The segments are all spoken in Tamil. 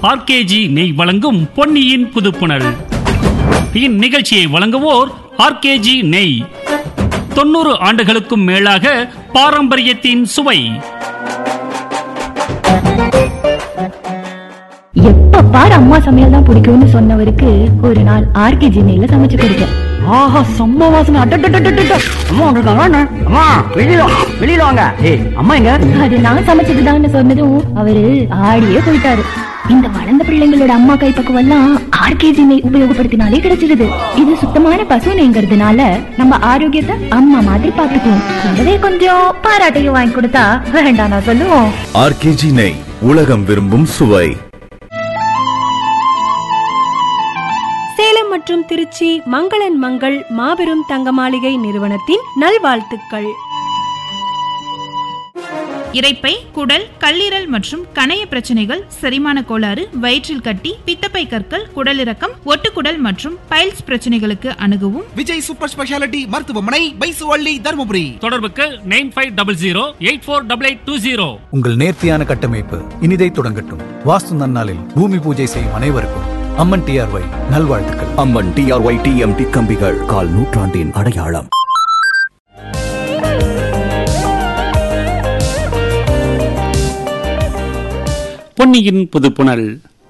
ஆர்கேஜி நெய் வழங்கும் பொன்னியின் புதுப்புணல் இந்நிகழ்ச்சியை வழங்குவோர் ஆர்கேஜி நெய் தொண்ணூறு ஆண்டுகளுக்கும் மேலாக பாரம்பரியத்தின் சுவை எப்ப பாரு அம்மா சமையல் தான் பிடிக்கும்னு சொன்னவருக்கு ஒரு நாள் ஆர்கேஜி நெய்ல சமைச்சு கொடுத்தேன் ஆஹா செம்ம வாசனை அட்டட்டட்டட்டட்ட அம்மா வந்திருக்காங்க அண்ணா. அம்மா வெளியில வா, வெளியில வாங்க ஏய் அம்மா எங்க அது நான் சமைச்சதுதான்னு சொன்னதும் அவரு ஆடியே போயிட்டாரு இந்த வளர்ந்த பிள்ளைங்களோட அம்மா கைப்பக்குவம் எல்லாம் ஆர்கேஜி நெய் உபயோகப்படுத்தினாலே கிடைச்சிருது இது சுத்தமான பசு நெய்ங்கிறதுனால நம்ம ஆரோக்கியத்தை அம்மா மாதிரி பாத்துக்குவோம் கூடவே கொஞ்சம் பாராட்டையும் வாங்கி கொடுத்தா வேண்டாம் நான் சொல்லுவோம் ஆர்கேஜி நெய் உலகம் விரும்பும் சுவை சேலம் மற்றும் திருச்சி மங்களன் மங்கள் மாபெரும் தங்க மாளிகை நிறுவனத்தின் நல்வாழ்த்துக்கள் இரைப்பை குடல் கல்லீரல் மற்றும் கணைய பிரச்சனைகள் செரிமான கோளாறு வயிற்றில் கட்டி பித்தப்பை கற்கள் குடலிறக்கம் ஒட்டுக்குடல் மற்றும் பைல்ஸ் பிரச்சனைகளுக்கு அணுகவும் விஜய் சூப்பர் ஸ்பெஷாலிட்டி மருத்துவமனை பைசுவள்ளி தருமபுரி தொடர்புக்கு nine five double zero eight four double eight two zero உங்கள் நேர்த்தியான கட்டமைப்பு இனிதை தொடங்கட்டும் வாஸ்து நன்னாளில் பூமி பூஜை செய்யும் அனைவருக்கும் அம்மன் டிஆர்ஒய் நல்வாழ்த்துக்கள் அம்மன் டிஆர்ஒய் டிஎம்டி கம்பிகள் கால் நூற்றாண்டின் அடையாளம் பொன்னியின் புதுப்புணல்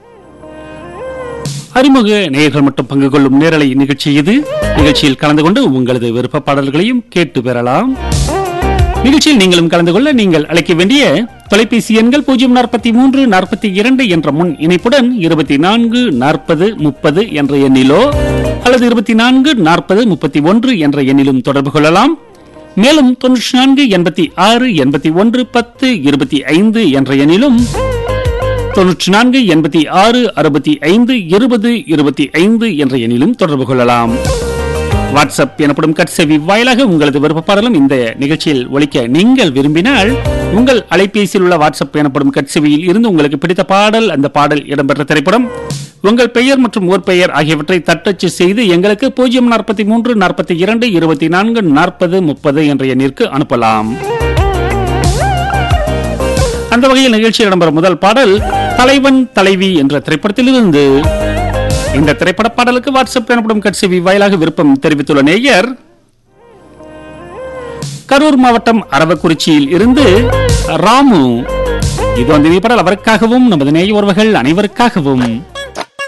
அறிமுக நேயர்கள் மட்டும் பங்கு கொள்ளும் நேரலை நிகழ்ச்சி இது நிகழ்ச்சியில் கலந்து கொண்டு உங்களது விருப்ப பாடல்களையும் கேட்டு பெறலாம் நிகழ்ச்சியில் நீங்களும் கலந்து கொள்ள நீங்கள் அழைக்க வேண்டிய தொலைபேசி எண்கள் பூஜ்ஜியம் நாற்பத்தி மூன்று நாற்பத்தி இரண்டு என்ற முன் இணைப்புடன் இருபத்தி நான்கு நாற்பது முப்பது என்ற எண்ணிலோ அல்லது இருபத்தி நான்கு நாற்பது முப்பத்தி ஒன்று என்ற எண்ணிலும் தொடர்பு கொள்ளலாம் மேலும் தொன்னூற்றி நான்கு எண்பத்தி ஆறு எண்பத்தி ஒன்று பத்து இருபத்தி ஐந்து என்ற எண்ணிலும் தொன்னூற்றி நான்கு எண்பத்தி ஆறு அறுபத்தி ஐந்து இருபது இருபத்தி ஐந்து என்ற எண்ணிலும் தொடர்பு கொள்ளலாம் வாட்ஸ்அப் எனப்படும் கட்செவி வாயிலாக உங்களது விருப்ப பாடலும் இந்த நிகழ்ச்சியில் ஒலிக்க நீங்கள் விரும்பினால் உங்கள் அலைபேசியில் உள்ள வாட்ஸ்அப் எனப்படும் கட்செவியில் இருந்து உங்களுக்கு பிடித்த பாடல் அந்த பாடல் இடம்பெற்ற திரைப்படம் உங்கள் பெயர் மற்றும் ஊர் பெயர் ஆகியவற்றை தட்டச்சு செய்து எங்களுக்கு பூஜ்ஜியம் நாற்பத்தி மூன்று நாற்பத்தி இரண்டு இருபத்தி நான்கு நாற்பது முப்பது என்ற எண்ணிற்கு அனுப்பலாம் அந்த வகையில் நிகழ்ச்சியில் இடம்பெறும் முதல் பாடல் தலைவன் தலைவி என்ற திரைப்படத்திலிருந்து இந்த திரைப்பட பாடலுக்கு வாட்ஸ்அப் எனப்படும் கட்சி வாயிலாக விருப்பம் தெரிவித்துள்ள நேயர் கரூர் மாவட்டம் அரவக்குறிச்சியில் இருந்து ராமு இது வந்து பாடல் அவருக்காகவும் நமது நேய உறவுகள் அனைவருக்காகவும்